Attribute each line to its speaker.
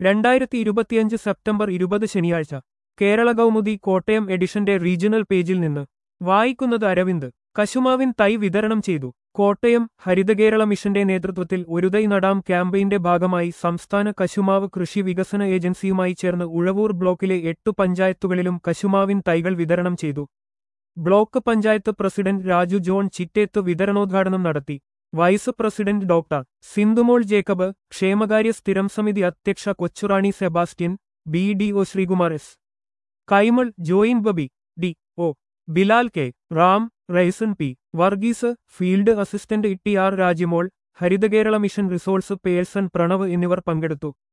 Speaker 1: രണ്ടായിരത്തി ഇരുപത്തിയഞ്ച് സെപ്റ്റംബർ ഇരുപത് ശനിയാഴ്ച കേരള കൗമുദി കോട്ടയം എഡിഷന്റെ റീജിയണൽ പേജിൽ നിന്ന് വായിക്കുന്നത് അരവിന്ദ് കശുമാവിൻ തൈ വിതരണം ചെയ്തു കോട്ടയം ഹരിതകേരള മിഷന്റെ നേതൃത്വത്തിൽ ഒരു തൈ നടാം ക്യാമ്പയിന്റെ ഭാഗമായി സംസ്ഥാന കശുമാവ് കൃഷി വികസന ഏജൻസിയുമായി ചേർന്ന് ഉഴവൂർ ബ്ലോക്കിലെ എട്ടു പഞ്ചായത്തുകളിലും കശുമാവിൻ തൈകൾ വിതരണം ചെയ്തു block panchayat president Raju John Chittethu വിതരണോദ്ഘാടനം നടത്തി vice president doctor Sindhumol Jacob ക്ഷേമകാര്യ സ്ഥിരം സമിതി അധ്യക്ഷ Kochurani Sebastian B D O Sreekumar S Kaimal joint ബബി D O Bilal K Ram Raisan P Varghese field assistant E T R Rajimol Harithakerala mission resource person Pranav എന്നിവർ പങ്കെടുത്തു